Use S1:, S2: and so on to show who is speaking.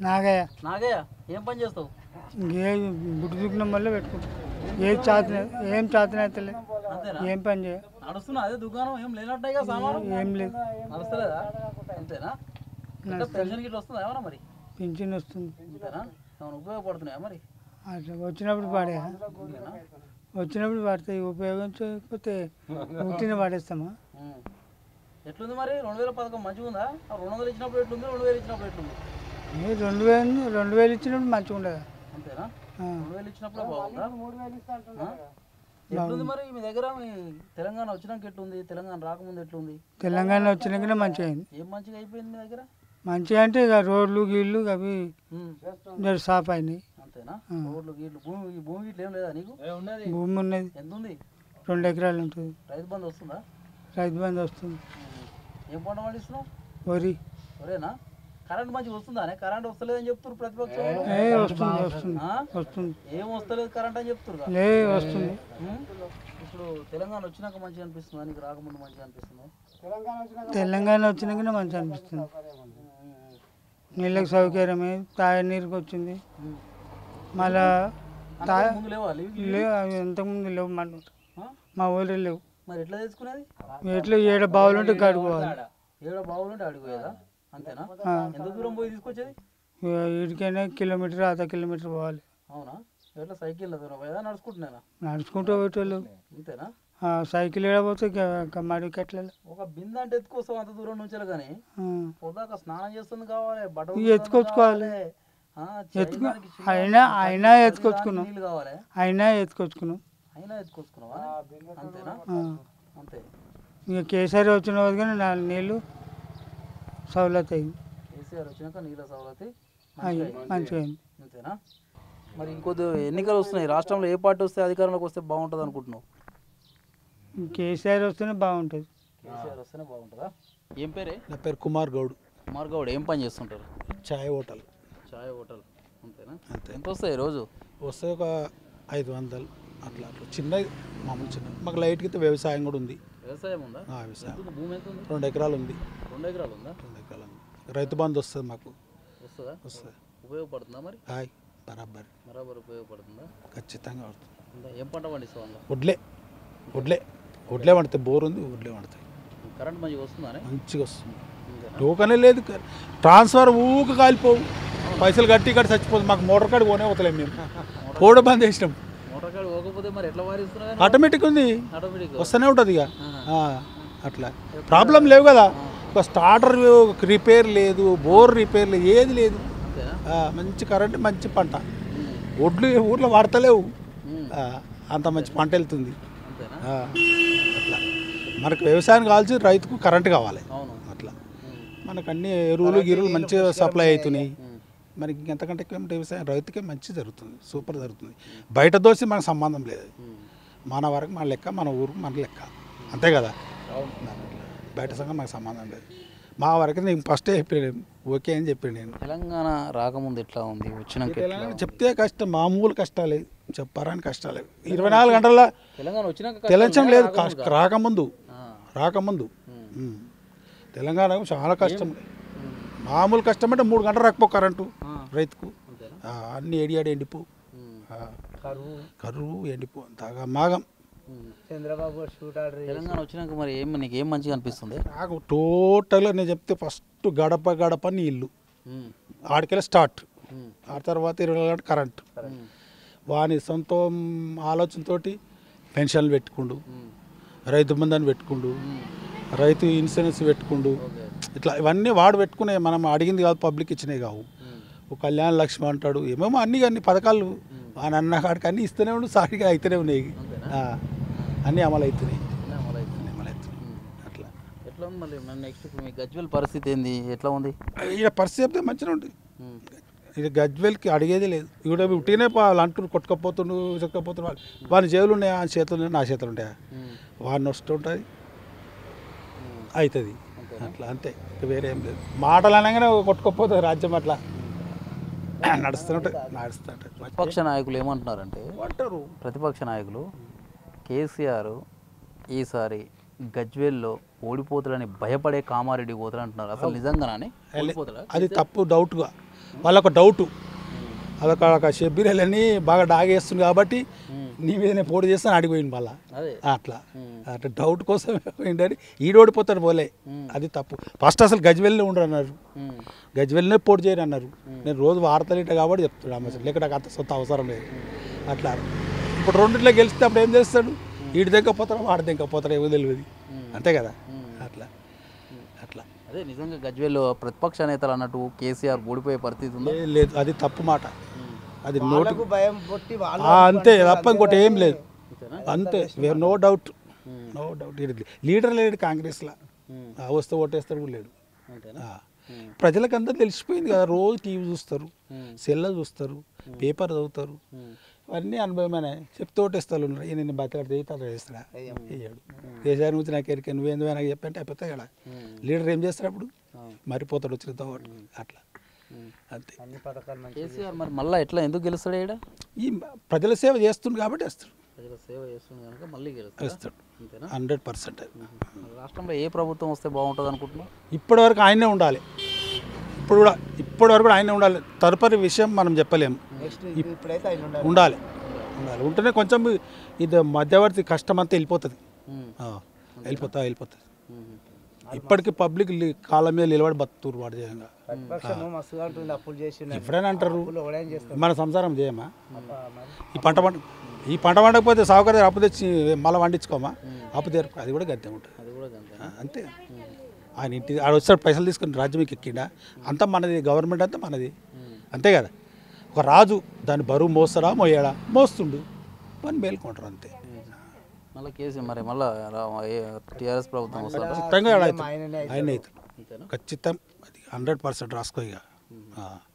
S1: నాగయ్య
S2: నాగయ్య ఏం పని చేస్తావు
S1: ఇంకే గుడ్డు దుగ్నం వల్ల పెట్టుకుంటాం ఏం చాతన ఏం చాతన అయితే
S2: అంతేనా
S1: ఏం పని చేయ
S2: నడుస్తున్నా అదే దుకాణం ఏం లేనట్టుగా సామాను
S1: ఏం లేదు
S2: నడుస్తలేదా అంతేనా అంటే పెన్షన్ గిట్ల వస్తుందా ఏమన్నా మరి
S1: పింఛన్ వస్తుంది
S2: అంతేనా ఏమైనా ఉపయోగపడుతున్నాయా మరి
S1: అట్లా వచ్చినప్పుడు పాడే
S2: అంతేనా?
S1: వచ్చినప్పుడు పడతాయి ఉపయోగించకపోతే ఉట్టిన పడేస్తామా
S2: ఉం. ఎట్లుంది మరి రెండు వేల పథకం మంచిగా ఉందా ఆ రెండు వందలు ఇచ్చినప్పుడు ఎట్లుంది రెండు వేలు ఇచ్చినప్పుడు ఎట్లుంది
S1: ఏ రెండు వేలు రెండు వేలు ఇచ్చినప్పుడు మంచిగా ఉండదా
S2: అంతేనా
S1: ఆ.
S2: రెండు వేలు ఇచ్చినప్పుడే బాగుందా ఆ? ఎట్లుంది మరి మీ దగ్గర మీ తెలంగాణ వచ్చినాక ఎట్లుంది తెలంగాణ రాకముందు ఎట్లుంది
S1: తెలంగాణ వచ్చినాకనే మంచిగా అయింది
S2: ఏం మంచిగా అయిపోయింది మీ దగ్గర
S1: మంచిగా అంటే ఇక రోడ్లు గీళ్ళు అవి
S2: ఉం.
S1: జర సాఫ్ అయినాయి
S2: అంతేనా రోడ్లు గీట్లు భూమి ఈ భూమి గిట్ల ఏం లేదా నీకు
S1: భూమి ఉన్నది
S2: ఎంత ఉంది
S1: రెండు ఎకరాలు ఉంటుంది
S2: రైతు బంధు వస్తుందా
S1: రైతు బంధు వస్తుంది
S2: ఉం. ఏం పంట పండిస్తున్నావు
S1: వరి
S2: ఒరేనా కరెంట్ మంచిగా వస్తుందా కరెంట్ వస్తలేదని చెప్తున్నారు ప్రతిపక్షం వాళ్ళు.
S1: ఏ వస్తుంది వస్తుంది
S2: ఆ?
S1: వస్తుంది
S2: ఏం వస్తలేదు కరెంట్ అని చెప్తున్నారు
S1: లే వస్తుంది
S2: ఇప్పుడు తెలంగాణ వచ్చినాక మంచిగా అనిపిస్తుందా నీకు రాకముందు మంచిగా అనిపిస్తుందా
S1: తెలంగాణ వచ్చినాకనే మంచిగా అనిపిస్తుంది నీళ్ళకి సౌకర్యమే తాగే నీరుకి వచ్చింది
S2: ఉం.
S1: మళ్ళా తా
S2: ముందు లేవా లివ్
S1: లేవు అవి ఎంతకుముందు లేవు మన
S2: ఆ?
S1: మా ఊళ్ళో లేవు
S2: మరి ఎట్లా తెచ్చుకునేది
S1: ఎట్లా ఏడ బావులు ఉంటే కడుకోవాలి
S2: ఏడో బాగుంటే అడిగిపోయేదా అంతేనా
S1: ఆ.
S2: ఎంత దూరం పోయి తీసుకొచ్చేది
S1: వీడికైనా కిలోమీటర్ అర్ధ కిలోమీటర్ పోవాలి
S2: అవునా ఎట్లా సైకిల్ దూరం పోయేదా నడుచుకుంటున్నానా
S1: నడుచుకుంటూ పోయేటోళ్ళు
S2: అంతేనా
S1: ఆ, సైకిల్ ఏడపోతే మడి కట్టలేదు
S2: ఒక బిందె అంటే ఎత్తుకోస్తాం అంత దూరం నుంచి కానీ పొద్దాక స్నానం చేస్తుంది కావాలి బట్టలు
S1: ఇక ఎత్తుకొచ్చుకోవాలి.
S2: కావాలి. ఆ,
S1: ఎత్తుకో
S2: చేయడానికి చిన్న
S1: అయినా అయినా ఎత్తుకొచ్చుకున్నాం
S2: నీళ్ళు కావాలి
S1: అయినా ఎత్తుకొచ్చుకున్నాం
S2: అయినా ఎత్తుకొచ్చుకున్నావా అంతేనా
S1: ఆ.
S2: అంతే
S1: ఇక కేసీఆర్ వచ్చిన వాళ్ళు కానీ నాలుగు నీళ్ళు సౌలత్ అయింది
S2: కేసీఆర్ వచ్చినాక నీళ్ళ సవలతి
S1: అయ్యి మంచిగా అయింది
S2: అంతేనా మరి ఇంకొద్ది ఎన్నికలు వస్తున్నాయి రాష్ట్రంలో ఏ పార్టీ వస్తే అధికారంలోకి వస్తే బాగుంటుంది అనుకుంటున్నావు
S1: కేసీఆర్ వస్తేనే బాగుంటుంది
S2: కేసీఆర్ వస్తేనే బాగుంటుందా ఏం పేరే
S3: నా పేరు కుమార్ గౌడ్
S2: కుమార్ గౌడ్ ఏం పని చేస్తుంటారు
S3: ఛాయ్ హోటల్
S2: చాయ్ హోటల్ అంతేనా
S3: అంతే
S2: ఎంత వస్తాయి రోజు
S3: వస్తే ఒక ఐదు వందలు అట్లా అట్లా చిన్న మామూలు చిన్న మాకు లైట్కి అయితే వ్యవసాయం కూడా ఉంది
S2: వ్యవసాయం ఉందా
S3: ఆ, వ్యవసాయం
S2: ఎంత ఉంది? భూమి ఎంత ఉంది
S3: రెండు ఎకరాలు ఉంది
S2: రెండు ఎకరాలు ఉందా
S3: రెండు ఎకరాలు ఉంది రైతు బంధు వస్తుంది మాకు
S2: వస్తుందా
S3: వస్తుంది
S2: ఉపయోగపడుతుందా మరి
S3: హాయ్ బరాబర్
S2: బరాబర్ ఉపయోగపడుతుందా
S3: ఖచ్చితంగా పడుతుంది
S2: ఇంకా ఏం పంట పండిస్తావు అందులో
S3: వడ్లే వడ్లే వడ్లే పడతాయి బోర్ ఉంది వడ్లే పడతాయి
S2: కరెంట్ మంచిగా వస్తుందా
S3: మంచిగా వస్తుంది
S2: ఇంతేనా?
S3: టోకనే లేదు ట్రాన్స్ఫర్ ఊక కాలిపోవు పైసలు కట్టి కట్టి చచ్చిపోతుంది మాకు మోటార్ కార్డు కొనే పోతలేము మేము పోవడం బంద్ చేసినాం
S2: మోటార్ కార్డు పోకపోతే మరి ఎట్లా వారిస్తున్నా
S3: ఆటోమేటిక్ ఉంది
S2: ఆటోమేటిక్
S3: వస్తూనే ఉంటుంది ఇక ఆ, అట్లా ప్రాబ్లం లేవు కదా ఒక స్టార్టర్ రిపేర్ లేదు బోర్ రిపేర్ లేదు ఏది లేదు
S2: అంతేనా
S3: ఆ, మంచి కరెంట్ మంచి పంట ఒడ్లు ఊర్లో వాడతలేవు
S2: ఉమ్.
S3: ఆ, అంత మంచి పంట వెళ్తుంది
S2: అంతేనా
S3: ఆ, అట్లా మనకు వ్యవసాయం కావాల్సి రైతుకు కరెంట్ కావాలి
S2: అవును
S3: అట్లా
S2: ఉమ్.
S3: మనకు అన్ని ఎరువులు గిరువులు మంచిగా సప్లై అవుతున్నాయి
S2: ఉమ్.
S3: మనకి ఇంకెంతకంటే ఎక్కువ ఏమిటి వ్యవసాయం రైతుకే మంచి జరుగుతుంది సూపర్ జరుగుతుంది బయట దోసి మనకు సంబంధం లేదు
S2: ఉమ్.
S3: మన వరకు మన లెక్క మన ఊరికి మన లెక్క అంతే కదా
S2: అవును
S3: బయట సంగతి మనకు సంబంధం లేదు మా వరకు నేను ఫస్టే చెప్పాను ఓకే అని చెప్పాను నేను
S2: తెలంగాణ రాకముందు ఎట్లా ఉంది వచ్చినాక ఎట్లా
S3: తెలంగాణ చెప్తే కష్టం మామూలు కష్టాలే చెప్పారని కష్టాలే ఇరవై నాలుగు గంటల
S2: తెలంగాణ వచ్చినాక
S3: తెలంచం లేదు కష్ట- రాకముందు
S2: ఆ.
S3: రాకముందు
S2: ఉమ్.
S3: ఉమ్. తెలంగాణకు చాలా కష్టం
S2: ఉమ్.
S3: మామూలు కష్టం అంటే మూడు గంటలు రాకపో కరెంటు
S2: ఆ.
S3: రైతుకు
S2: అంతేనా
S3: ఆ, అన్ని ఏడియాడు ఎండిపో
S2: ఉమ్.
S3: ఆ,
S2: కరువు
S3: కరువు ఎండిపో అంతగా మాగం
S2: ఉమ్.
S1: చంద్రబాబు షూట్ ఆర్డర్
S2: తెలంగాణ వచ్చినాక మరి ఏం నీకు ఏం మంచిగా అనిపిస్తుంది
S3: నాకు టోటల్గా నేను చెప్తే ఫస్ట్ గడప గడప నీళ్ళు
S2: ఉమ్.
S3: ఆడికెళ్ళి స్టార్ట్
S2: ఉమ్.
S3: ఆ తర్వాత ఇరవై నాలుగు గంటలు కరెంట్
S2: ఉమ్.
S3: వాని సొంత ఆలోచనతోటి పెన్షన్లు పెట్టుకుండు
S2: ఉమ్.
S3: రైతు బంధాన్ని పెట్టుకుండు
S2: ఉమ్.
S3: రైతు ఇన్సూరెన్స్ పెట్టుకుండు
S2: ఓకే
S3: ఇట్లా ఇవన్నీ వాడు పెట్టుకునే మనం అడిగింది కాదు పబ్లిక్ ఇచ్చినాయి కావు
S2: ఉమ్.
S3: ఒక కళ్యాణ లక్ష్మి అంటాడు ఏమేమో అన్ని అన్ని పథకాలు ఆయన అన్న కాడికి అన్నీ ఇస్తూనే ఉండు సారిగా అయితేనే ఉన్నాయి
S2: అంతేనా?
S3: ఆ, అన్నీ అమలు అవుతున్నాయి
S2: అన్నీ అమలు అవుతుంది.
S3: అన్నీ అమలు అవుతున్నాయి
S2: ఉమ్.
S3: అట్లా
S2: ఎట్లా ఉంది మళ్ళీ మన నెక్స్ట్ ఇప్పుడు మీ గజ్వెల్ పరిస్థితి ఏంది ఎట్లా ఉంది
S3: ఇక పరిస్థితి చెప్తే మంచిగా ఉంటుంది
S2: ఉమ్.
S3: ఇది గజ్వెల్కి అడిగేది లేదు ఇక్కడ ఉట్టినే వాళ్ళు అంటున్నారు కొట్టుకపోతుండు చెక్కపోతుండు వాళ్ళు వాని జేబులు ఉన్నాయా ఆ చేతులు ఉన్నాయా నా చేతులు ఉంటాయా
S2: ఉమ్.
S3: వాడిని వస్తుంటుంది
S2: ఉమ్.
S3: అవుతుంది
S2: అంతేనా?
S3: అట్లా అంతే ఇక వేరే ఏం లేదు మాటలు అనగానే కొట్టుకోపోతుంది రాజ్యం అట్లా నడుస్తుంటాయి నడుస్తుంటాయి
S2: ప్రతిపక్ష నాయకులు ఏమంటున్నారంటే
S3: అంటారు
S2: ప్రతిపక్ష నాయకులు కేసీఆర్ ఈసారి గజ్వేల్లో ఓడిపోతాడని భయపడే కామారెడ్డి పోతాడు అంటున్నారు అసలు నిజంగానే ఓడిపోతాడా
S3: అది తప్పు డౌట్గా వాళ్ళొక డౌటు అదొక ఒక షబ్బీరలని బాగా డాగేస్తుంది కాబట్టి నీ మీదనే పోటీ చేస్తాను అడిగిపోయింది మళ్ళా
S2: అదే
S3: అట్లా అట్లా డౌట్ కోసం ఏంటంటే ఈడోడిపోతాడు పోలే అది తప్పు ఫస్ట్ అసలు గజ్వెల్లో ఉండరు అన్నారు
S2: ఉమ్.
S3: గజ్వెల్నే పోటీ చేయరు అన్నారు నేను రోజు వార్తలు ఇంట కాబట్టి చెప్తాడు అమ్మ లేక నాకు అంత సొంత అవసరం లేదు అట్లా ఇప్పుడు రెండిట్లో గెలిస్తే అప్పుడు ఏం చేస్తాడు ఈడి దగ్గర పోతాడు వాడి దగ్గర పోతాడు ఏమో తెలియదు అంతే కదా అట్లా అట్లా
S2: అదే నిజంగా గజ్వేల్లో ప్రతిపక్ష నేతలు అన్నట్టు కేసీఆర్ ఓడిపోయే పరిస్థితి ఉందా
S3: లేదు, లేదు అది తప్పు మాట అది నోటి
S1: వాళ్ళకు భయం పుట్టి వాళ్ళు
S3: ఆ, అంతే తప్ప ఇంకోటి ఏం లేదు
S2: అంతేనా?
S3: అంతే no doubt no doubt leader లేడు కాంగ్రెస్లో ఆ, వస్తే ఓటేస్తాడు కూడా లేడు
S2: అంతేనా
S3: ఆ. ప్రజలకు అంతా తెలిసిపోయింది కదా రోజు టీవీ చూస్తారు సెల్ల చూస్తారు పేపర్ చదువుతారు అన్నీ అనుభవమనే చెప్తే ఓటేస్తారు ఈయన నేను బతకడితే ఇతను చేస్తాడా వేయడు కేసీఆర్ నుంచి నాకు ఎరికే నువ్వేందో నాకు చెప్పంటే అయిపోతాయి కదా లీడర్ ఏం చేస్తాడు అప్పుడు మరిపోతాడు వచ్చిన తోడు అట్లా అంతే
S1: అన్ని పథకాలు
S2: కేసీఆర్ మరి మళ్ళీ ఎట్లా ఎందుకు గెలుస్తాడు ఈడ
S3: ఈ ప్రజల సేవ చేస్తుంది కాబట్టి వేస్తాడు
S2: ప్రజల సేవ చేస్తుంది కనుక మళ్ళీ గెలుస్తాడు
S3: వేస్తాడు
S2: అంతేనా
S3: హండ్రెడ్ పర్సెంట్
S2: మరి రాష్ట్రంలో ఏ ప్రభుత్వం వస్తే బాగుంటుంది అనుకుంటున్నావు
S3: ఇప్పటి వరకు ఆయనే ఉండాలి ఇప్పుడు కూడా ఇప్పటి వరకు కూడా ఆయనే ఉండాలి తదుపరి విషయం మనం చెప్పలేము
S1: నెక్స్ట్ ఇప్పుడైతే ఆయన ఉండాలి
S3: ఉండాలి ఉండాలి ఉంటేనే కొంచెం ఇది మధ్యవర్తి కష్టం అంతా వెళ్ళిపోతుంది
S2: ఉమ్.
S3: ఆ, వెళ్ళిపోతా వెళ్ళిపోతుంది
S2: ఉమ్.
S3: ఇప్పటికీ పబ్లిక్ కాళ్ళ మీద నిలబడి బతుకుతురు వాడు చేయంగా
S1: ప్రతిపక్షం మస్తుగా ఉంటుంది అప్పులు చేసి
S3: ఎప్పుడైనా అంటారు
S1: ఒకడేం చేస్తాడు
S3: మన సంసారం చేయమా
S1: అబ్బా, మరి.
S3: ఈ పంట పంట ఈ పంట పండకపోతే సాగుకారు అప్పు తెచ్చి మళ్ళీ వండించుకోమా అప్పు తీర్పు అది కూడా గద్దె ఉంటుంది
S2: అది కూడా అంతే
S3: ఆ, అంతే ఆయన ఇంటి ఆడ వచ్చాడు పైసలు తీసుకుని రాజ్యం ఎక్కిండా అంతా మనది గవర్నమెంట్ అంతా మనది అంతే కదా ఒక రాజు దాని బరువు మోస్తాడా మోయాడా మోస్తుండు పని మేల్కొంటారు అంతే
S2: మళ్ళీ కేసీ మరి మళ్ళీ టీఆర్ఎస్ ప్రభుత్వం వస్తుందా
S3: ఖచ్చితంగా
S1: ఆయననే
S3: ఆయన అవుతాడు
S2: అంతేనా
S3: ఖచ్చితం అది హండ్రెడ్ పర్సెంట్ రాసుకో ఇక ఆ.